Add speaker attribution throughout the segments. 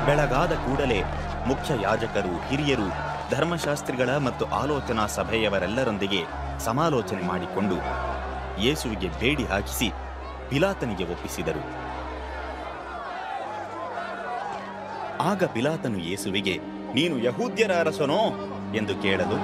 Speaker 1: ಬೆಳಗಾದ ಕೂಡಲೇ ಮುಖ್ಯ ಯಾಜಕರು ಹಿರಿಯರು ಧರ್ಮಶಾಸ್ತ್ರಿಗಳ ಮತ್ತು ಆಲೋಚನಾ ಸಭೆಯವರೆಲ್ಲರೊಂದಿಗೆ ಸಮಾಲೋಚನೆ ಮಾಡಿಕೊಂಡು ಯೇಸುವಿಗೆ ಬೇಡಿ ಹಾಕಿಸಿ ಪಿಲಾತನಿಗೆ ಒಪ್ಪಿಸಿದರು ಆಗ ಪಿಲಾತನು ಯೇಸುವಿಗೆ ನೀನು ಯಹೂದ್ಯರ ಅರಸನೋ ಎಂದು ಕೇಳಲು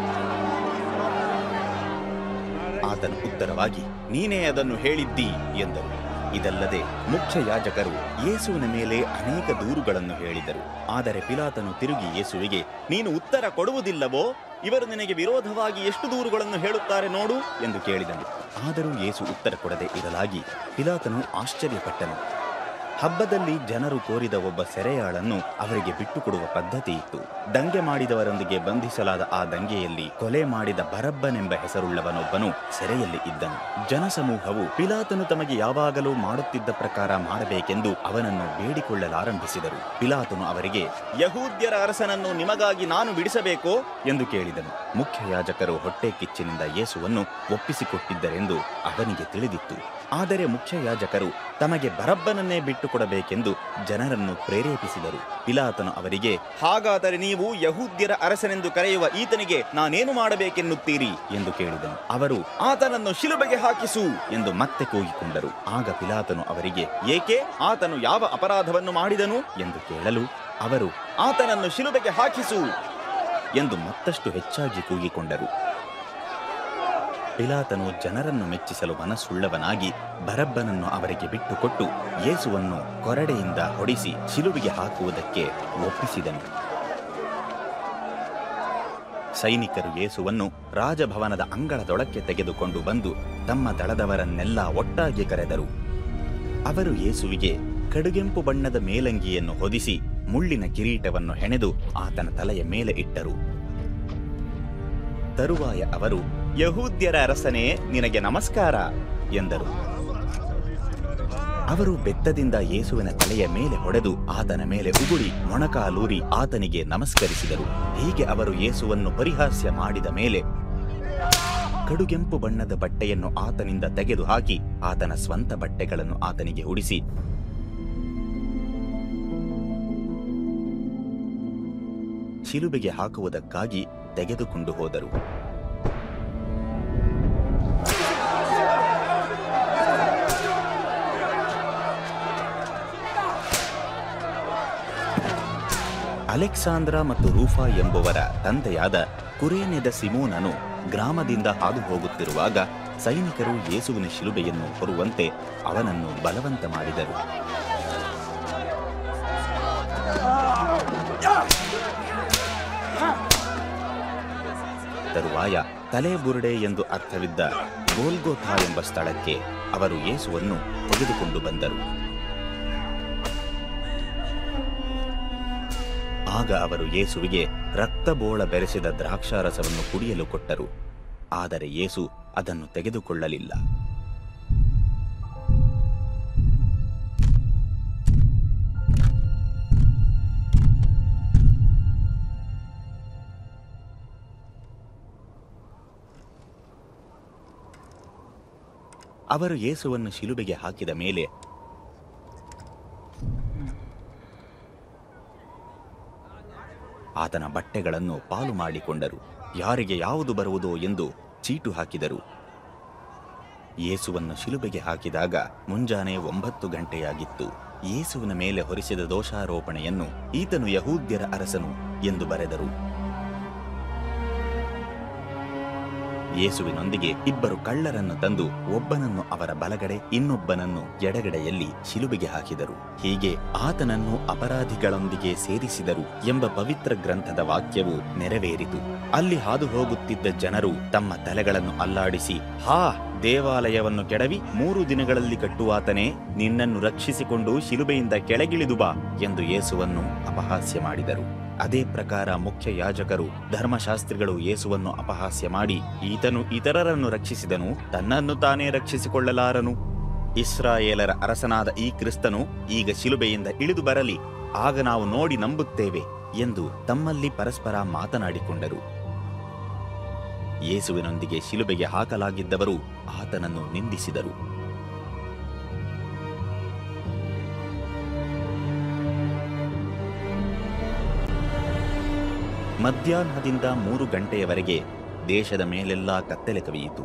Speaker 1: ಆತನು ಉತ್ತರವಾಗಿ ನೀನೇ ಅದನ್ನು ಹೇಳಿದ್ದಿ ಎಂದರು ಇದಲ್ಲದೆ ಮುಖ್ಯ ಯಾಜಕರು ಯೇಸುವಿನ ಮೇಲೆ ಅನೇಕ ದೂರುಗಳನ್ನು ಹೇಳಿದರು ಆದರೆ ಪಿಲಾತನು ತಿರುಗಿ ಯೇಸುವಿಗೆ ನೀನು ಉತ್ತರ ಕೊಡುವುದಿಲ್ಲವೋ ಇವರು ನಿನಗೆ ವಿರೋಧವಾಗಿ ಎಷ್ಟು ದೂರುಗಳನ್ನು ಹೇಳುತ್ತಾರೆ ನೋಡು ಎಂದು ಕೇಳಿದನು ಆದರೂ ಯೇಸು ಉತ್ತರ ಕೊಡದೆ ಇರಲಾಗಿ ಪಿಲಾತನು ಆಶ್ಚರ್ಯಪಟ್ಟನು ಹಬ್ಬದಲ್ಲಿ ಜನರು ಕೋರಿದ ಒಬ್ಬ ಸೆರೆಯಾಳನ್ನು ಅವರಿಗೆ ಬಿಟ್ಟುಕೊಡುವ ಪದ್ಧತಿ ಇತ್ತು ದಂಗೆ ಮಾಡಿದವರೊಂದಿಗೆ ಬಂಧಿಸಲಾದ ಆ ದಂಗೆಯಲ್ಲಿ ಕೊಲೆ ಮಾಡಿದ ಬರಬ್ಬನೆಂಬ ಹೆಸರುಳ್ಳವನೊಬ್ಬನು ಸೆರೆಯಲ್ಲಿ ಇದ್ದನು ಜನಸಮೂಹವು ಪಿಲಾತನು ತಮಗೆ ಯಾವಾಗಲೂ ಮಾಡುತ್ತಿದ್ದ ಪ್ರಕಾರ ಮಾಡಬೇಕೆಂದು ಅವನನ್ನು ಬೇಡಿಕೊಳ್ಳಲಾರಂಭಿಸಿದರು ಪಿಲಾತನು ಅವರಿಗೆ ಯಹೂದ್ಯರ ಅರಸನನ್ನು ನಿಮಗಾಗಿ ನಾನು ಬಿಡಿಸಬೇಕೋ ಎಂದು ಕೇಳಿದನು ಮುಖ್ಯ ಯಾಜಕರು ಹೊಟ್ಟೆ ಕಿಚ್ಚಿನಿಂದ ಯೇಸುವನ್ನು ಒಪ್ಪಿಸಿಕೊಟ್ಟಿದ್ದರೆಂದು ಅವನಿಗೆ ತಿಳಿದಿತ್ತು ಆದರೆ ಮುಖ್ಯ ಯಾಜಕರು ತಮಗೆ ಬರಬ್ಬನನ್ನೇ ಬಿಟ್ಟುಕೊಡಬೇಕೆಂದು ಜನರನ್ನು ಪ್ರೇರೇಪಿಸಿದರು ಪಿಲಾತನು ಅವರಿಗೆ ಹಾಗಾದರೆ ನೀವು ಯಹೂದ್ಯರ ಅರಸನೆಂದು ಕರೆಯುವ ಈತನಿಗೆ ನಾನೇನು ಮಾಡಬೇಕೆನ್ನುತ್ತೀರಿ ಎಂದು ಕೇಳಿದನು ಅವರು ಆತನನ್ನು ಶಿಲುಬೆಗೆ ಹಾಕಿಸು ಎಂದು ಮತ್ತೆ ಕೂಗಿಕೊಂಡರು ಆಗ ಪಿಲಾತನು ಅವರಿಗೆ ಏಕೆ ಆತನು ಯಾವ ಅಪರಾಧವನ್ನು ಮಾಡಿದನು ಎಂದು ಕೇಳಲು ಅವರು ಆತನನ್ನು ಶಿಲುಬೆಗೆ ಹಾಕಿಸು ಎಂದು ಮತ್ತಷ್ಟು ಹೆಚ್ಚಾಗಿ ಕೂಗಿಕೊಂಡರು ಪಿಲಾತನು ಜನರನ್ನು ಮೆಚ್ಚಿಸಲು ಮನಸ್ಸುಳ್ಳವನಾಗಿ ಬರಬ್ಬನನ್ನು ಅವರಿಗೆ ಬಿಟ್ಟುಕೊಟ್ಟು ಯೇಸುವನ್ನು ಕೊರಡೆಯಿಂದ ಹೊಡಿಸಿ ಶಿಲುವಿಗೆ ಹಾಕುವುದಕ್ಕೆ ಒಪ್ಪಿಸಿದನು ಸೈನಿಕರು ಯೇಸುವನ್ನು ರಾಜಭವನದ ಅಂಗಳದೊಳಕ್ಕೆ ತೆಗೆದುಕೊಂಡು ಬಂದು ತಮ್ಮ ದಳದವರನ್ನೆಲ್ಲ ಒಟ್ಟಾಗಿ ಕರೆದರು ಅವರು ಯೇಸುವಿಗೆ ಕಡುಗೆಂಪು ಬಣ್ಣದ ಮೇಲಂಗಿಯನ್ನು ಹೊದಿಸಿ ಮುಳ್ಳಿನ ಕಿರೀಟವನ್ನು ಹೆಣೆದು ಆತನ ತಲೆಯ ಮೇಲೆ ಇಟ್ಟರು ತರುವಾಯ ಅವರು ಯಹೂದ್ಯರ ಅರಸನೇ ನಿನಗೆ ನಮಸ್ಕಾರ ಎಂದರು ಅವರು ಬೆತ್ತದಿಂದ ಯೇಸುವಿನ ತಲೆಯ ಮೇಲೆ ಹೊಡೆದು ಆತನ ಮೇಲೆ ಉಗುಳಿ ಮೊಣಕಾಲೂರಿ ಆತನಿಗೆ ನಮಸ್ಕರಿಸಿದರು ಹೀಗೆ ಅವರು ಯೇಸುವನ್ನು ಪರಿಹಾಸ್ಯ ಮಾಡಿದ ಮೇಲೆ ಕಡುಗೆಂಪು ಬಣ್ಣದ ಬಟ್ಟೆಯನ್ನು ಆತನಿಂದ ತೆಗೆದು ಹಾಕಿ ಆತನ ಸ್ವಂತ ಬಟ್ಟೆಗಳನ್ನು ಆತನಿಗೆ ಉಡಿಸಿ ಶಿಲುಬೆಗೆ ಹಾಕುವುದಕ್ಕಾಗಿ ತೆಗೆದುಕೊಂಡು ಹೋದರು ಅಲೆಕ್ಸಾಂದ್ರ ಮತ್ತು ರೂಫಾ ಎಂಬುವರ ತಂದೆಯಾದ ಕುರೇನೆದ ಸಿಮೋನನು ಗ್ರಾಮದಿಂದ ಹಾದು ಹೋಗುತ್ತಿರುವಾಗ ಸೈನಿಕರು ಯೇಸುವಿನ ಶಿಲುಬೆಯನ್ನು ಹೊರುವಂತೆ ಅವನನ್ನು ಬಲವಂತ ಮಾಡಿದರು ತರುವಾಯ ತಲೆ ಬುರುಡೆ ಎಂದು ಅರ್ಥವಿದ್ದ ಗೋಲ್ಗೋಥಾ ಎಂಬ ಸ್ಥಳಕ್ಕೆ ಅವರು ಯೇಸುವನ್ನು ತೆಗೆದುಕೊಂಡು ಬಂದರು ಆಗ ಅವರು ಯೇಸುವಿಗೆ ರಕ್ತಬೋಳ ಬೆರೆಸಿದ ದ್ರಾಕ್ಷಾರಸವನ್ನು ಕುಡಿಯಲು ಕೊಟ್ಟರು ಆದರೆ ಯೇಸು ಅದನ್ನು ತೆಗೆದುಕೊಳ್ಳಲಿಲ್ಲ ಅವರು ಯೇಸುವನ್ನು ಶಿಲುಬೆಗೆ ಹಾಕಿದ ಮೇಲೆ ಆತನ ಬಟ್ಟೆಗಳನ್ನು ಪಾಲು ಮಾಡಿಕೊಂಡರು ಯಾರಿಗೆ ಯಾವುದು ಬರುವುದೋ ಎಂದು ಚೀಟು ಹಾಕಿದರು ಯೇಸುವನ್ನು ಶಿಲುಬೆಗೆ ಹಾಕಿದಾಗ ಮುಂಜಾನೆ ಒಂಬತ್ತು ಗಂಟೆಯಾಗಿತ್ತು ಯೇಸುವಿನ ಮೇಲೆ ಹೊರಿಸಿದ ದೋಷಾರೋಪಣೆಯನ್ನು ಈತನು ಯಹೂದ್ಯರ ಅರಸನು ಎಂದು ಬರೆದರು ಯೇಸುವಿನೊಂದಿಗೆ ಇಬ್ಬರು ಕಳ್ಳರನ್ನು ತಂದು ಒಬ್ಬನನ್ನು ಅವರ ಬಲಗಡೆ ಇನ್ನೊಬ್ಬನನ್ನು ಎಡಗಡೆಯಲ್ಲಿ ಶಿಲುಬೆಗೆ ಹಾಕಿದರು ಹೀಗೆ ಆತನನ್ನು ಅಪರಾಧಿಗಳೊಂದಿಗೆ ಸೇರಿಸಿದರು ಎಂಬ ಪವಿತ್ರ ಗ್ರಂಥದ ವಾಕ್ಯವು ನೆರವೇರಿತು ಅಲ್ಲಿ ಹಾದು ಹೋಗುತ್ತಿದ್ದ ಜನರು ತಮ್ಮ ತಲೆಗಳನ್ನು ಅಲ್ಲಾಡಿಸಿ ಹಾ ದೇವಾಲಯವನ್ನು ಕೆಡವಿ ಮೂರು ದಿನಗಳಲ್ಲಿ ಕಟ್ಟುವಾತನೇ ನಿನ್ನನ್ನು ರಕ್ಷಿಸಿಕೊಂಡು ಶಿಲುಬೆಯಿಂದ ಕೆಳಗಿಳಿದು ಬಾ ಎಂದು ಯೇಸುವನ್ನು ಅಪಹಾಸ್ಯ ಮಾಡಿದರು ಅದೇ ಪ್ರಕಾರ ಮುಖ್ಯ ಯಾಜಕರು ಧರ್ಮಶಾಸ್ತ್ರಿಗಳು ಯೇಸುವನ್ನು ಅಪಹಾಸ್ಯ ಮಾಡಿ ಈತನು ಇತರರನ್ನು ರಕ್ಷಿಸಿದನು ತನ್ನನ್ನು ತಾನೇ ರಕ್ಷಿಸಿಕೊಳ್ಳಲಾರನು ಇಸ್ರಾಯೇಲರ ಅರಸನಾದ ಈ ಕ್ರಿಸ್ತನು ಈಗ ಶಿಲುಬೆಯಿಂದ ಇಳಿದು ಬರಲಿ ಆಗ ನಾವು ನೋಡಿ ನಂಬುತ್ತೇವೆ ಎಂದು ತಮ್ಮಲ್ಲಿ ಪರಸ್ಪರ ಮಾತನಾಡಿಕೊಂಡರು ಯೇಸುವಿನೊಂದಿಗೆ ಶಿಲುಬೆಗೆ ಹಾಕಲಾಗಿದ್ದವರು ಆತನನ್ನು ನಿಂದಿಸಿದರು ಮಧ್ಯಾಹ್ನದಿಂದ ಮೂರು ಗಂಟೆಯವರೆಗೆ ದೇಶದ ಮೇಲೆಲ್ಲ ಕತ್ತಲೆ ಕವಿಯಿತು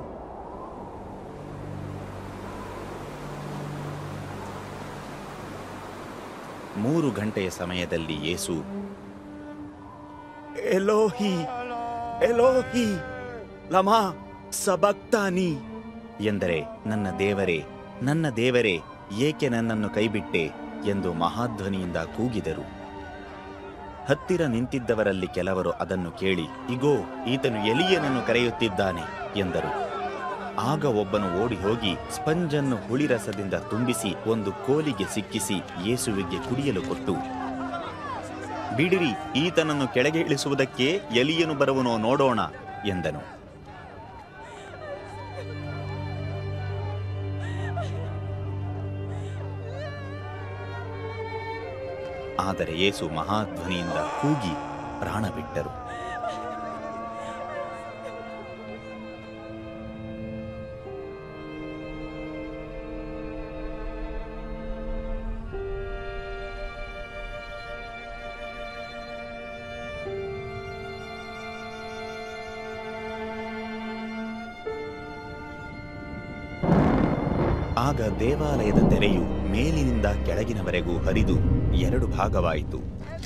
Speaker 1: ಮೂರು ಗಂಟೆಯ ಸಮಯದಲ್ಲಿ ಯೇಸು ಎಲೋಹಿ ಎಲೋಹಿ ಲಮಾ ಸಬಕ್ತಾನಿ ಎಂದರೆ ನನ್ನ ದೇವರೇ ನನ್ನ ದೇವರೇ ಏಕೆ ನನ್ನನ್ನು ಕೈಬಿಟ್ಟೆ ಎಂದು ಮಹಾಧ್ವನಿಯಿಂದ ಕೂಗಿದರು ಹತ್ತಿರ ನಿಂತಿದ್ದವರಲ್ಲಿ ಕೆಲವರು ಅದನ್ನು ಕೇಳಿ ಇಗೋ ಈತನು ಎಲಿಯನನ್ನು ಕರೆಯುತ್ತಿದ್ದಾನೆ ಎಂದರು ಆಗ ಒಬ್ಬನು ಓಡಿ ಹೋಗಿ ಸ್ಪಂಜನ್ನು ಹುಳಿರಸದಿಂದ ತುಂಬಿಸಿ ಒಂದು ಕೋಲಿಗೆ ಸಿಕ್ಕಿಸಿ ಯೇಸುವಿಗೆ ಕುಡಿಯಲು ಕೊಟ್ಟು ಬಿಡಿರಿ ಈತನನ್ನು ಕೆಳಗೆ ಇಳಿಸುವುದಕ್ಕೆ ಎಲಿಯನು ಬರುವನೋ ನೋಡೋಣ ಎಂದನು ಆದರೆ ಯೇಸು ಮಹಾಧ್ವನಿಯಿಂದ ಕೂಗಿ ಪ್ರಾಣ ಬಿಟ್ಟರು ಆಗ ದೇವಾಲಯದ ತೆರೆಯು ಮೇಲಿನಿಂದ ಕೆಳಗಿನವರೆಗೂ ಹರಿದು ಎರಡು ಭಾಗವಾಯಿತು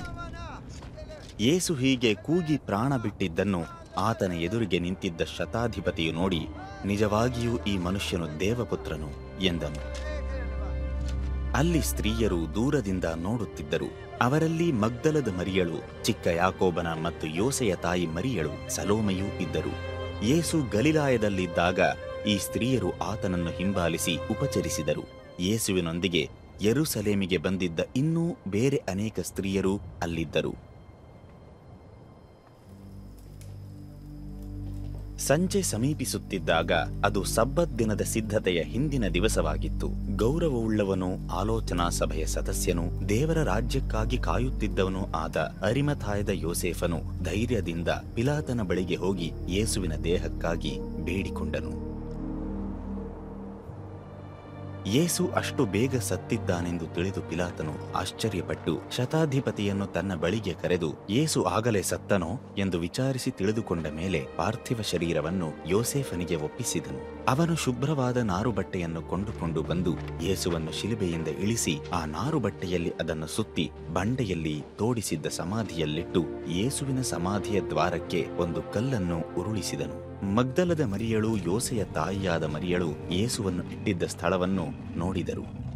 Speaker 1: ಯೇಸು ಹೀಗೆ ಕೂಗಿ ಪ್ರಾಣ ಬಿಟ್ಟಿದ್ದನ್ನು ಆತನ ಎದುರಿಗೆ ನಿಂತಿದ್ದ ಶತಾಧಿಪತಿಯು ನೋಡಿ ನಿಜವಾಗಿಯೂ ಈ ಮನುಷ್ಯನು ದೇವಪುತ್ರನು ಎಂದನು ಅಲ್ಲಿ ಸ್ತ್ರೀಯರು ದೂರದಿಂದ ನೋಡುತ್ತಿದ್ದರು ಅವರಲ್ಲಿ ಮಗ್ದಲದ ಮರಿಯಳು ಚಿಕ್ಕ ಯಾಕೋಬನ ಮತ್ತು ಯೋಸೆಯ ತಾಯಿ ಮರಿಯಳು ಸಲೋಮೆಯೂ ಇದ್ದರು ಯೇಸು ಗಲಿಲಾಯದಲ್ಲಿದ್ದಾಗ ಈ ಸ್ತ್ರೀಯರು ಆತನನ್ನು ಹಿಂಬಾಲಿಸಿ ಉಪಚರಿಸಿದರು ಯೇಸುವಿನೊಂದಿಗೆ ಯೆರೂಸಲೇಮಿಗೆ ಬಂದಿದ್ದ ಇನ್ನೂ ಬೇರೆ ಅನೇಕ ಸ್ತ್ರೀಯರು ಅಲ್ಲಿದ್ದರು ಸಂಜೆ ಸಮೀಪಿಸುತ್ತಿದ್ದಾಗ ಅದು ಸಬ್ಬತ್ ದಿನದ ಸಿದ್ಧತೆಯ ಹಿಂದಿನ ದಿವಸವಾಗಿತ್ತು ಗೌರವವುಳ್ಳವನು ಆಲೋಚನಾ ಸಭೆಯ ಸದಸ್ಯನು ದೇವರ ರಾಜ್ಯಕ್ಕಾಗಿ ಕಾಯುತ್ತಿದ್ದವನು ಆದ ಅರಿಮಥಾಯದ ಯೋಸೇಫನು ಧೈರ್ಯದಿಂದ ಪಿಲಾತನ ಬಳಿಗೆ ಹೋಗಿ ಯೇಸುವಿನ ದೇಹಕ್ಕಾಗಿ ಬೇಡಿಕೊಂಡನು ಯೇಸು ಅಷ್ಟು ಬೇಗ ಸತ್ತಿದ್ದಾನೆಂದು ತಿಳಿದು ಪಿಲಾತನು ಆಶ್ಚರ್ಯಪಟ್ಟು ಶತಾಧಿಪತಿಯನ್ನು ತನ್ನ ಬಳಿಗೆ ಕರೆದು ಯೇಸು ಆಗಲೇ ಸತ್ತನೋ ಎಂದು ವಿಚಾರಿಸಿ ತಿಳಿದುಕೊಂಡ ಮೇಲೆ ಪಾರ್ಥಿವ ಶರೀರವನ್ನು ಯೋಸೇಫನಿಗೆ ಒಪ್ಪಿಸಿದನು ಅವನು ಶುಭ್ರವಾದ ನಾರು ಬಟ್ಟೆಯನ್ನು ಕೊಂಡುಕೊಂಡು ಬಂದು ಯೇಸುವನ್ನು ಶಿಲುಬೆಯಿಂದ ಇಳಿಸಿ ಆ ನಾರು ಬಟ್ಟೆಯಲ್ಲಿ ಅದನ್ನು ಸುತ್ತಿ ಬಂಡೆಯಲ್ಲಿ ತೋಡಿಸಿದ್ದ ಸಮಾಧಿಯಲ್ಲಿಟ್ಟು ಯೇಸುವಿನ ಸಮಾಧಿಯ ದ್ವಾರಕ್ಕೆ ಒಂದು ಕಲ್ಲನ್ನು ಉರುಳಿಸಿದನು ಮಗ್ದಲದ ಮರಿಯಳು ಯೋಸೆಯ ತಾಯಿಯಾದ ಮರಿಯಳು ಯೇಸುವನ್ನು ಇಟ್ಟಿದ್ದ ಸ್ಥಳವನ್ನು ನೋಡಿದರು